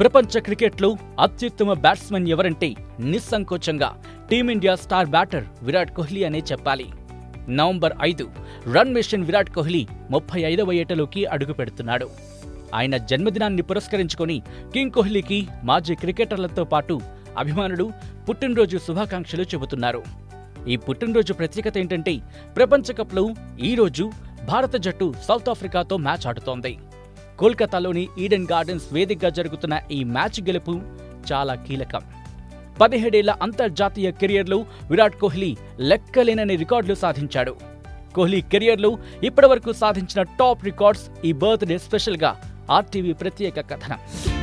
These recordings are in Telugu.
ప్రపంచ క్రికెట్లో అత్యుత్తమ బ్యాట్స్మెన్ ఎవరంటే నిస్సంకోచంగా Team India star batter Virat Kohli అనే చెప్పాలి నవంబర్ ఐదు రన్ మిషన్ విరాట్ కోహ్లీ ముప్పై ఐదవ ఏటలోకి అడుగు పెడుతున్నాడు ఆయన జన్మదినాన్ని పురస్కరించుకొని కింగ్ కోహ్లీకి మాజీ క్రికెటర్లతో పాటు అభిమానులు పుట్టినరోజు శుభాకాంక్షలు చెబుతున్నారు ఈ పుట్టినరోజు ప్రత్యేకత ఏంటంటే ప్రపంచ కప్లో ఈ రోజు భారత జట్టు సౌత్ ఆఫ్రికాతో మ్యాచ్ ఆడుతోంది కోల్కతాలోని ఈడెన్ గార్డెన్స్ వేదికగా జరుగుతున్న ఈ మ్యాచ్ గెలుపు చాలా కీలకం పదిహేడేళ్ల అంతర్జాతీయ కెరియర్లో విరాట్ కోహ్లీ లెక్కలేనని రికార్డులు సాధించాడు కోహ్లీ కెరియర్లో ఇప్పటివరకు సాధించిన టాప్ రికార్డ్స్ ఈ బర్త్డే స్పెషల్గా ఆర్టీవీ ప్రత్యేక కథనం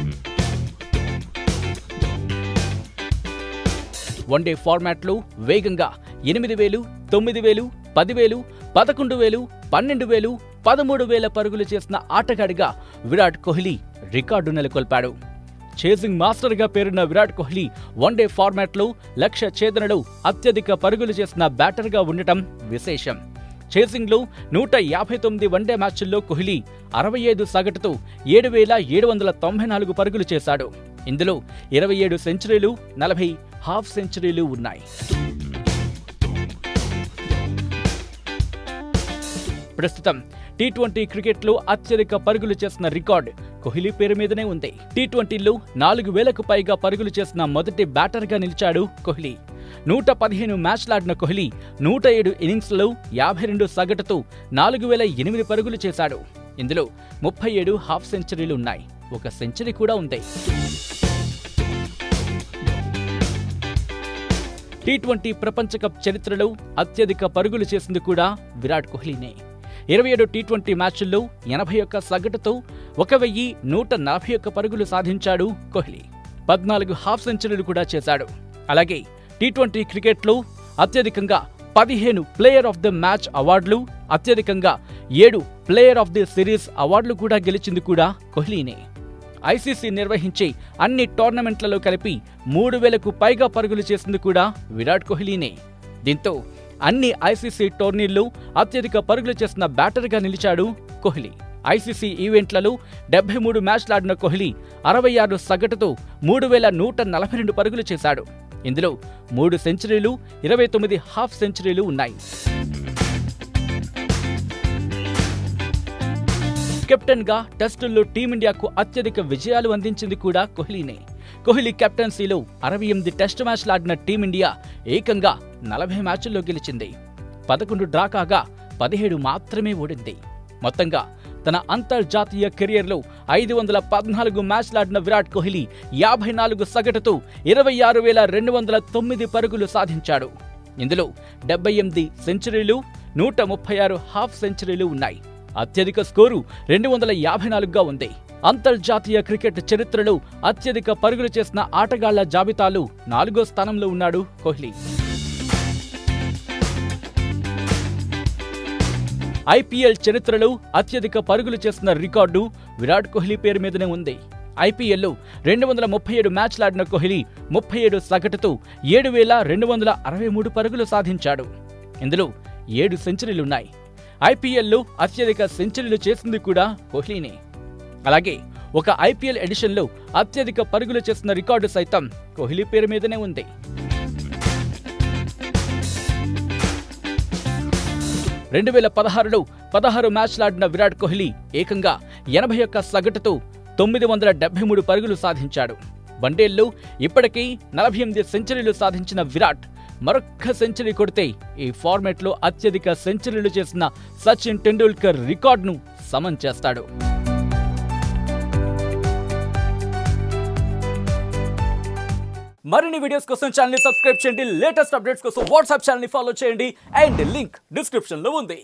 వన్డే ఫార్మాట్లో వేగంగా ఎనిమిది వేలు తొమ్మిది వేలు పదివేలు పదకొండు వేలు పన్నెండు వేలు పదమూడు వేల పరుగులు చేసిన ఆటగాడిగా విరాట్ కోహ్లీ రికార్డు నెలకొల్పాడు చేసింగ్ మాస్టర్గా పేరున్న విరాట్ కోహ్లీ వన్డే ఫార్మాట్లో లక్ష్య ఛేదనలో అత్యధిక పరుగులు చేసిన బ్యాటర్గా ఉండటం విశేషం చేసింగ్లో నూట యాభై తొమ్మిది వన్డే మ్యాచ్ల్లో కోహ్లీ అరవై ఐదు సగటుతో ఏడు వేల ఏడు వందల తొంభై నాలుగు పరుగులు చేశాడు ఇందులో ఇరవై ఏడు సెంచరీలు నలభై హాఫ్ సెంచరీలు ఉన్నాయి ప్రస్తుతం టీ ట్వంటీ క్రికెట్లో అత్యధిక పరుగులు చేసిన రికార్డ్ కోహ్లీ పేరు మీదనే ఉంది టీ ట్వంటీలో నాలుగు వేలకు పైగా పరుగులు చేసిన మొదటి బ్యాటర్గా నిలిచాడు కోహ్లీ నూట పదిహేను మ్యాచ్లాడిన కోహ్లీ నూట ఏడు ఇన్నింగ్స్లలో యాభై రెండు సగటుతో నాలుగు వేల ఎనిమిది పరుగులు చేశాడు ఇందులో ముప్పై ఏడు హాఫ్ సెంచరీలు ఉన్నాయి ఒక సెంచరీ కూడా ఉంది టీ ట్వంటీ ప్రపంచ కప్ చరిత్రలో అత్యధిక పరుగులు చేసింది కూడా విరాట్ కోహ్లీనే ఇరవై ఏడు టీ ట్వంటీ మ్యాచ్ల్లో ఎనభై ఒక్క సగటుతో ఒక వెయ్యి నూట నలభై ఒక్క పరుగులు సాధించాడు కోహ్లీ పద్నాలుగు హాఫ్ సెంచరీలు కూడా చేశాడు అలాగే టీ ట్వంటీ క్రికెట్లో అత్యధికంగా పదిహేను ప్లేయర్ ఆఫ్ ద మ్యాచ్ అవార్డులు అత్యధికంగా ఏడు ప్లేయర్ ఆఫ్ ది సిరీస్ అవార్డులు కూడా గెలిచింది కూడా కోహ్లీనే ఐసీసీ నిర్వహించే అన్ని టోర్నమెంట్లలో కలిపి మూడు వేలకు పైగా పరుగులు చేసింది కూడా విరాట్ కోహ్లీనే దీంతో అన్ని ఐసీసీ టోర్నీల్లో అత్యధిక పరుగులు చేసిన బ్యాటర్గా నిలిచాడు కోహ్లీ ఐసీసీ ఈవెంట్లలో డెబ్బై మూడు మ్యాచ్లాడిన కోహ్లీ అరవై ఆరు సగటుతో మూడు వేల నూట నలభై రెండు పరుగులు చేశాడు ఇందులో మూడు సెంచరీలు ఇరవై తొమ్మిది హాఫ్ సెంచరీలు ఉన్నాయి కెప్టెన్ గా టెస్టుల్లో టీమిండియాకు అత్యధిక విజయాలు అందించింది కూడా కోహ్లీనే కోహ్లీ కెప్టెన్సీలో అరవై ఎనిమిది టెస్టు మ్యాచ్లాడిన టీమిండియా ఏకంగా నలభై మ్యాచ్ల్లో గెలిచింది పదకొండు డ్రా కాగా పదిహేడు మాత్రమే ఓడింది మొత్తంగా తన అంతర్జాతీయ కెరియర్లో ఐదు వందల పద్నాలుగు మ్యాచ్లాడిన విరాట్ కోహ్లీ యాభై నాలుగు సగటుతో ఇరవై ఆరు వేల రెండు వందల తొమ్మిది పరుగులు సాధించాడు ఇందులో డెబ్బై ఎనిమిది సెంచరీలు నూట ముప్పై ఆరు హాఫ్ సెంచరీలు ఉన్నాయి అత్యధిక స్కోరు రెండు వందల యాభై నాలుగుగా ఉంది అంతర్జాతీయ క్రికెట్ చరిత్రలో అత్యధిక పరుగులు చేసిన ఆటగాళ్ల జాబితాలో నాలుగో స్థానంలో ఉన్నాడు కోహ్లీ ఐపీఎల్ చరిత్రలో అత్యధిక పరుగులు చేసిన రికార్డు విరాట్ కోహ్లీ పేరు మీదనే ఉంది ఐపీఎల్లో రెండు వందల ముప్పై ఏడు మ్యాచ్లాడిన కోహ్లీ ముప్పై ఏడు సగటుతో ఏడు వేల రెండు వందల అరవై మూడు పరుగులు సాధించాడు ఇందులో ఏడు సెంచరీలున్నాయి ఐపీఎల్లో అత్యధిక సెంచరీలు చేసింది కూడా కోహ్లీనే అలాగే ఒక ఐపీఎల్ ఎడిషన్లో అత్యధిక పరుగులు చేసిన రికార్డు సైతం కోహ్లీ పేరు మీదనే ఉంది రెండు వేల పదహారులో పదహారు మ్యాచ్లాడిన విరాట్ కోహ్లీ ఏకంగా ఎనభై ఒక్క సగటుతో తొమ్మిది వందల డెబ్బై మూడు పరుగులు సాధించాడు వన్డేల్లో ఇప్పటికీ నలభై ఎనిమిది సెంచరీలు సాధించిన విరాట్ మరొక్క సెంచరీ కొడితే ఈ ఫార్మాట్లో అత్యధిక సెంచరీలు చేసిన సచిన్ టెండూల్కర్ రికార్డును సమం చేస్తాడు మరిన్ని వీడియోస్ కోసం ఛానల్ సబ్స్క్రైబ్ చేయండి లేటెస్ట్ అప్డేట్స్ కోసం వాట్సాప్ ఛానల్ ఫాలో చేయండి అండ్ లింక్ డిస్క్రిప్షన్ లో ఉంది